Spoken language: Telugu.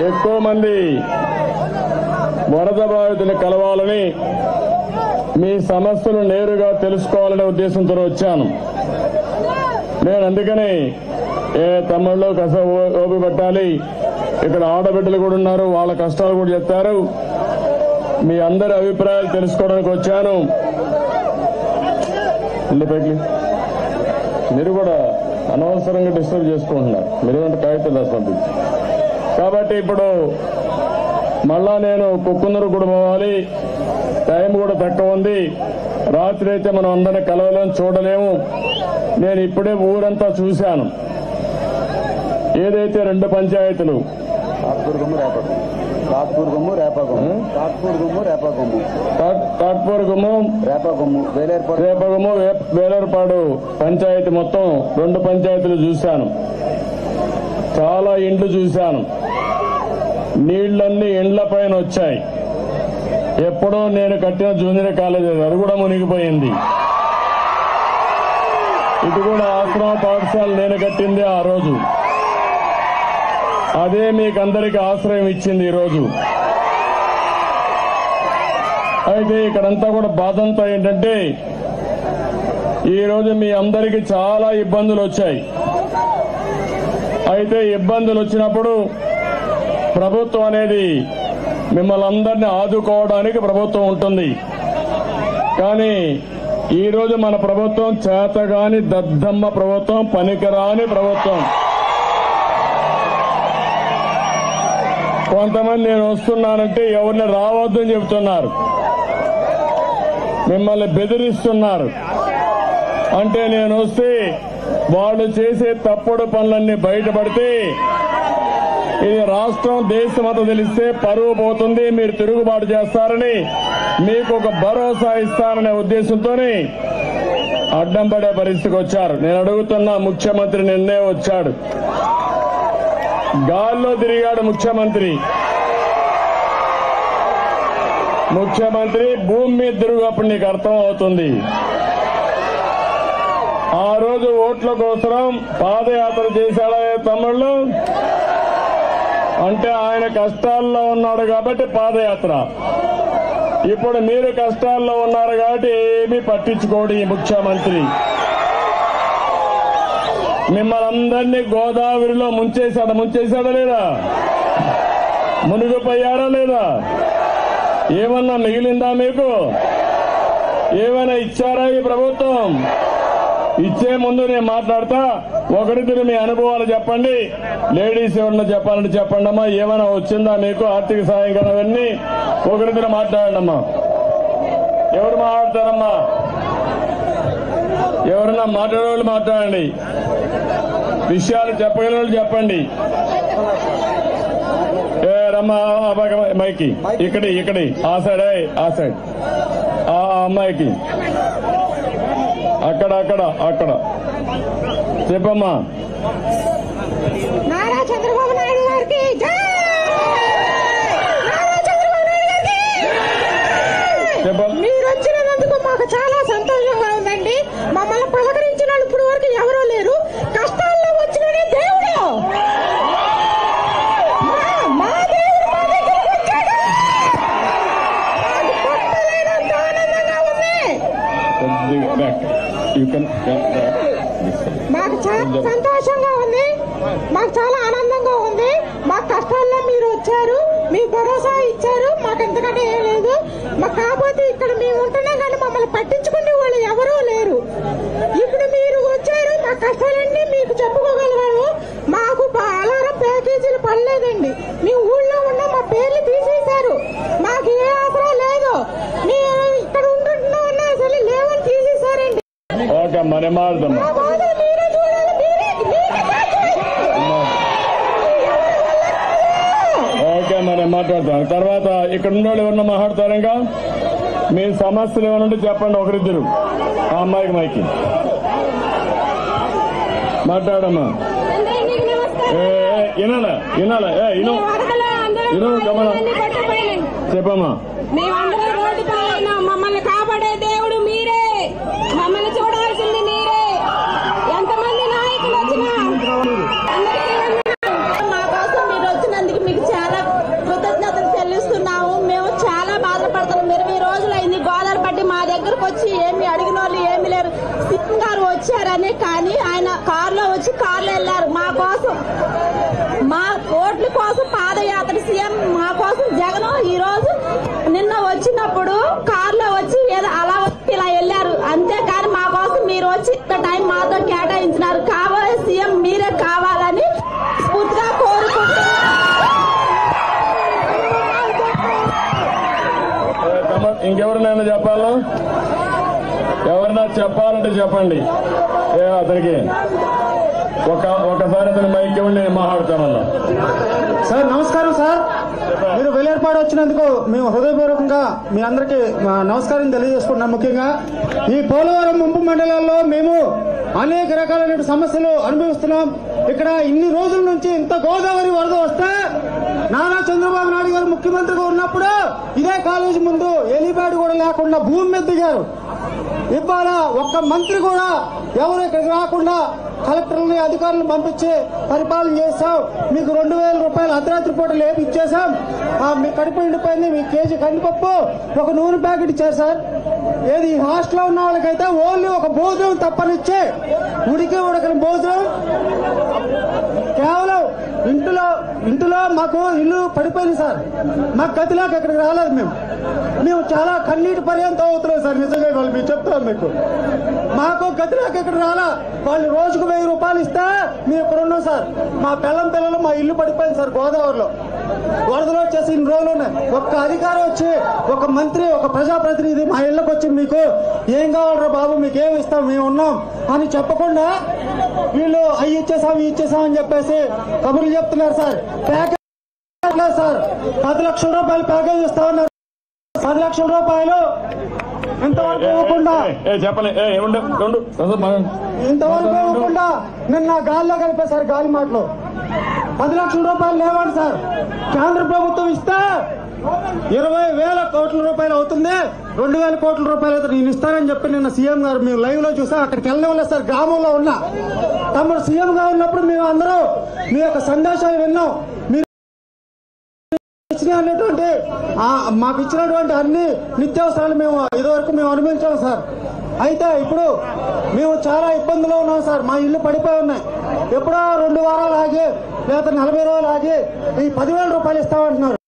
ఎక్కువ మంది వరద బాధితులు కలవాలని మీ సమస్యలు నేరుగా తెలుసుకోవాలనే ఉద్దేశంతో వచ్చాను నేను అందుకని ఏ తమ్ముళ్ళు కస ఓ- ఓపి పట్టాలి ఇక్కడ ఆడబిడ్డలు కూడా ఉన్నారు వాళ్ళ కష్టాలు కూడా చెప్తారు మీ అందరి అభిప్రాయాలు తెలుసుకోవడానికి వచ్చాను వెళ్ళి పైకి మీరు కూడా అనవసరంగా డిస్టర్బ్ చేసుకుంటున్నారు మీరు ఏమంటే కాగితం రాసి పంపించి కాబట్టి ఇప్పుడు మళ్ళా నేను కుక్కున్నరు కూడా పోవాలి టైం కూడా తక్కువ ఉంది రాత్రి అయితే మనం అందరిని కలవలేము చూడలేము నేను ఇప్పుడే ఊరంతా చూశాను ఏదైతే రెండు పంచాయతీలు కాట్పూర్ గుమ్ము రేపగొమ్ము కాట్పూర్ గుమ్ము రేపగొమ్ము కాట్పూర్ గుమ్ము రేపగొమ్ము తాట్- తాట్పూర్ గుమ్మం రేపగొమ్ము వేలేరుపాడు రేపగము వే- వేలూరుపాడు పంచాయతీ మొత్తం రెండు పంచాయతీలు చూశాను చాలా ఇండ్లు చూశాను నీళ్లన్నీ ఇండ్ల పైన వచ్చాయి ఎప్పుడో నేను కట్టిన జూనియర్ కాలేజ్ అది. అది కూడా మునిగిపోయింది ఇది కూడా ఆశ్రమ పాఠశాల నేను కట్టింది ఆ రోజు అదే మీకందరికి ఆశ్రయం ఇచ్చింది ఈ రోజు అయితే ఇక్కడంతా కూడా బాధంతా ఏంటంటే ఈ రోజు మీ అందరికీ చాలా ఇబ్బందులు వచ్చాయి అయితే ఇబ్బందులు వచ్చినప్పుడు ప్రభుత్వం అనేది మిమ్మల్ని అందరినీ ఆదుకోవడానికి ప్రభుత్వం ఉంటుంది కానీ ఈ రోజు మన ప్రభుత్వం చేతగాని దద్దమ్మ ప్రభుత్వం పనికిరాని ప్రభుత్వం కొంతమంది నేను వస్తున్నానంటే ఎవరిని రావద్దని చెబుతున్నారు మిమ్మల్ని బెదిరిస్తున్నారు అంటే నేను వస్తే వాళ్ళు చేసే తప్పుడు పనులన్నీ బయటపడితే ఇది రాష్ట్రం దేశమంతా తెలిస్తే పరువు పోతుంది మీరు తిరుగుబాటు చేస్తారని మీకు ఒక భరోసా ఇస్తారనే ఉద్దేశంతోనే అడ్డం పడే పరిస్థితికి వచ్చారు నేను అడుగుతున్న ముఖ్యమంత్రి నిన్నే వచ్చాడు గాల్లో తిరిగాడు ముఖ్యమంత్రి ముఖ్యమంత్రి భూమి మీద తిరుగునప్పుడు నీకు అర్థం అవుతుంది ఆ రోజు ఓట్ల కోసం పాదయాత్ర చేశాడా తమ్ముళ్ళు అంటే ఆయన కష్టాల్లో ఉన్నాడు కాబట్టి పాదయాత్ర ఇప్పుడు మీరు కష్టాల్లో ఉన్నారు కాబట్టి ఏమీ పట్టించుకోడు ఈ ముఖ్యమంత్రి మిమ్మల్ని అందరినీ గోదావరిలో ముంచేశాడా ముంచేశాడా లేదా మునిగిపోయారా లేదా ఏమన్నా మిగిలిందా మీకు ఏమైనా ఇచ్చారా ఈ ప్రభుత్వం ఇచ్చే ముందు నేను మాట్లాడతా ఒకరిద్దరు మీ అనుభవాలు చెప్పండి లేడీస్ ఎవరన్నా చెప్పాలంటే చెప్పండి అమ్మా ఏమైనా వచ్చిందా మీకు ఆర్థిక సాయం కదా అవన్నీ ఒకరిద్దరు మాట్లాడండి అమ్మా ఎవరు మాట్లాడతారమ్మా ఎవరన్నా మాట్లాడే వాళ్ళు మాట్లాడండి విషయాలు చెప్పగలిగిన వాళ్ళు చెప్పండి ఏ రమ్మా ఆ పక్క మైకి ఇక్కడి ఇక్కడి ఆ సైడ్ ఏయ్, ఆ సైడ్ ఆ ఆ అమ్మాయికి అక్కడ అక్కడ అక్కడ చెప్పమ్మా నారా చంద్రబాబు నాయుడు గారికి జై నారా చంద్రబాబు నాయుడు గారికి చెప్పండి మీరు వచ్చినందుకు మాకు చాలా సంతోషంగా ఉందండి మమ్మల్ని పలకరించిన వాళ్ళు ఇప్పుడు వరకు ఎవరూ లేరు కష్టాల్లో వచ్చిననే దేవుడు మా- మా దేవుడు మా దగ్గరికి వచ్చాడు మాకు పట్టలేనంత ఆనందంగా ఉంది కొద్దిగా బ్యాక్ యూ కెన్ మాకు చాలా సంతోషంగా ఉంది మాకు చాలా ఆనందంగా ఉంది మా కష్టాల్లో మీరు వచ్చారు మీ భరోసా ఇచ్చారు మాకు ఎంతకంటే ఏం లేదు మాకు కాకపోతే ఇక్కడ మేము ఉంటున్నాం కానీ మమ్మల్ని పట్టించుకునే వాళ్ళు ఎవరూ లేరు ఇప్పుడు మీరు వచ్చారు మా కష్టాలన్నీ మీకు చెప్పుకోగలగాను మాకు బా- అలారం ప్యాకేజీలు పడలేదండి మీ ఊళ్ళో ఉన్న మా పేర్లు తీసేశారు మాకు ఏ అవసరం లేదు మీరు ఇక్కడ ఉంటున్నామన్నా అసలు లేవని తీసేశారండి ఓకే మరి మారుదమ్మా మా బాధలు మీరే చూడాలి మీరే మీరే సాధ్యం. ఓకే మరి మాట్లాడతాను తర్వాత ఇక్కడ ఉన్న వాళ్ళు ఎవరన్నా మాట్లాడతారు ఇంకా మీ సమస్యలు ఏమైనా ఉంటే చెప్పండి ఒకరిద్దరు ఆ అమ్మాయికి మైకి మాట్లాడమ్మా అందరికీ నమస్కారం. ఏ ఏ, వినాలా వినాలా ఏ ఇను వరదలో అందరం ఇను గమన అన్ని కొట్టుకుపోయినాం. చెప్పమ్మా మేమందరం రోడ్డు పాలైనాం మమ్మల్ని కాపాడే దేవుడు మీరే మమ్మల్ని చూడాల్సింది మీరే ఎంతమంది నాయకులు వచ్చినా అందరికీ వందనాలు. మా కోసం మీరు వచ్చినందుకు మీకు చాలా ఇంట్లోకి వచ్చి ఏమి అడిగిన వాళ్ళు ఏమి లేరు సీఎం గారు వచ్చారని కానీ ఆయన కారులో వచ్చి కార్లో వెళ్ళారు మా కోసం మా ఓట్ల కోసం పాదయాత్ర సీఎం మా కోసం జగన్ ఈ రోజు నిన్న వచ్చినప్పుడు కార్లో వచ్చి ఏదో అలా వచ్చి ఇలా వెళ్ళారు అంతేకాని మా కోసం మీరు వచ్చి ఇంత టైం మాతో కేటాయించినారు కావాలి సీఎం మీరే కావాలని స్ఫూర్తిగా కోరుకుంటున్నాను ఏ, కమ- ఇంకెవరినైనా చెప్పాలా ఎవరైనా చెప్పాలంటే చెప్పండి ఏ అతనికి ఒక ఒకసారి అతని మైక్ ఇవ్వండి నేను మాట్లాడతానన్నా సార్ నమస్కారం సార్ మీరు వెలేర్పాడు వచ్చినందుకు మేము హృదయపూర్వకంగా మీ అందరికీ మా నమస్కారం తెలియజేసుకుంటున్నాం ముఖ్యంగా ఈ పోలవరం ముంపు మండలాల్లో మేము అనేక రకాలైన సమస్యలు అనుభవిస్తున్నాం ఇక్కడ ఇన్ని రోజుల నుంచి ఇంత గోదావరి వరద వస్తే నారా చంద్రబాబు నాయుడు గారు ముఖ్యమంత్రిగా ఉన్నప్పుడు ఇదే కాలేజీ ముందు ఎలిపాడు కూడా లేకుండా భూమి మీద దిగారు ఇవాళ ఒక్క మంత్రి కూడా ఎవరు ఇక్కడికి రాకుండా కలెక్టర్లని అధికారులను పంపించి పరిపాలన చేస్తాం మీకు రెండు వేల రూపాయలు అర్ధరాత్రి పూట లేపి ఇచ్చేసాం ఆ, మీ కడుపు ఎండిపోయింది మీ కేజీ కందిపప్పు ఒక నూనె ప్యాకెట్ ఇచ్చారు సార్ ఏది ఈ హాస్టల్లో ఉన్న వాళ్ళకైతే ఓన్లీ ఒక భోజనం తప్పనిచ్చే ఉడికి ఉడకని భోజనం కేవలం ఇంటిలో ఇంటిలో మాకు ఇల్లు పడిపోయింది సార్ మాకు గతిలాక ఇక్కడికి రాలేదు మేము మేము చాలా కన్నీటి పర్యంతం అవుతున్నాం సార్ నిజంగా వాళ్ళు మీకు చెప్తాం మీకు మాకు గతిలాక ఇక్కడ రాలా వాళ్ళు రోజుకు వెయ్యి రూపాయలు ఇస్తే మేము ఇక్కడ ఉన్నాం సార్ మా పిల్లం పిల్లలు మా ఇల్లు పడిపోయింది సార్ గోదావరిలో వరదలు వచ్చేసి ఇన్ని రోజులు ఉన్నాయి ఒక్క అధికారం వచ్చి ఒక మంత్రి ఒక ప్రజాప్రతినిధి మా ఇళ్ళకి వచ్చి మీకు ఏం కావాలరా బాబు మీకు ఏమి ఇస్తాం మేము ఉన్నాం అని చెప్పకుండా వీళ్ళు అవి ఇచ్చేసాం ఇవి ఇచ్చేసాం అని చెప్పేసి కబుర్లు చెప్తున్నారు సార్ ప్యాకేజ్ లేదు సార్ పది లక్షల రూపాయలు ప్యాకేజ్ ఇస్తా ఉన్నారు పది లక్షల రూపాయలు ఇంతవరకు ఇవ్వకుండా ఏ చెప్పలే ఏ ఉండు ఉండు అసలు మనం- ఇంతవరకు ఇవ్వకుండా నిన్న గాల్లో కలిపేశారు గాలి మాటలు పది లక్షల రూపాయలు లేవండి సార్ కేంద్ర ప్రభుత్వం ఇస్తే ఇరవై వేల కోట్ల రూపాయలు అవుతుంది రెండు వేల కోట్ల రూపాయలు అయితే నేను ఇస్తానని చెప్పి నిన్న సీఎం గారు మేము లైవ్ లో చూసాం అక్కడికి వెళ్ళలేదు సార్ గ్రామంలో ఉన్నా తమరు సీఎం గా ఉన్నప్పుడు మేము అందరూ మీ యొక్క సందేశాలు విన్నాం మీరు ఇచ్చినటువంటి ఆ- మాకు ఇచ్చినటువంటి అన్ని నిత్యావసరాలు మేము ఇదివరకు మేము అనుభవించాం సార్ అయితే ఇప్పుడు మేము చాలా ఇబ్బందులు ఉన్నాం సార్ మా ఇల్లు పడిపోయి ఉన్నాయి ఎప్పుడో రెండు వారాలు ఆగి లేదా నలభై రోజులు ఆగి ఈ పదివేల రూపాయలు ఇస్తామంటున్నారు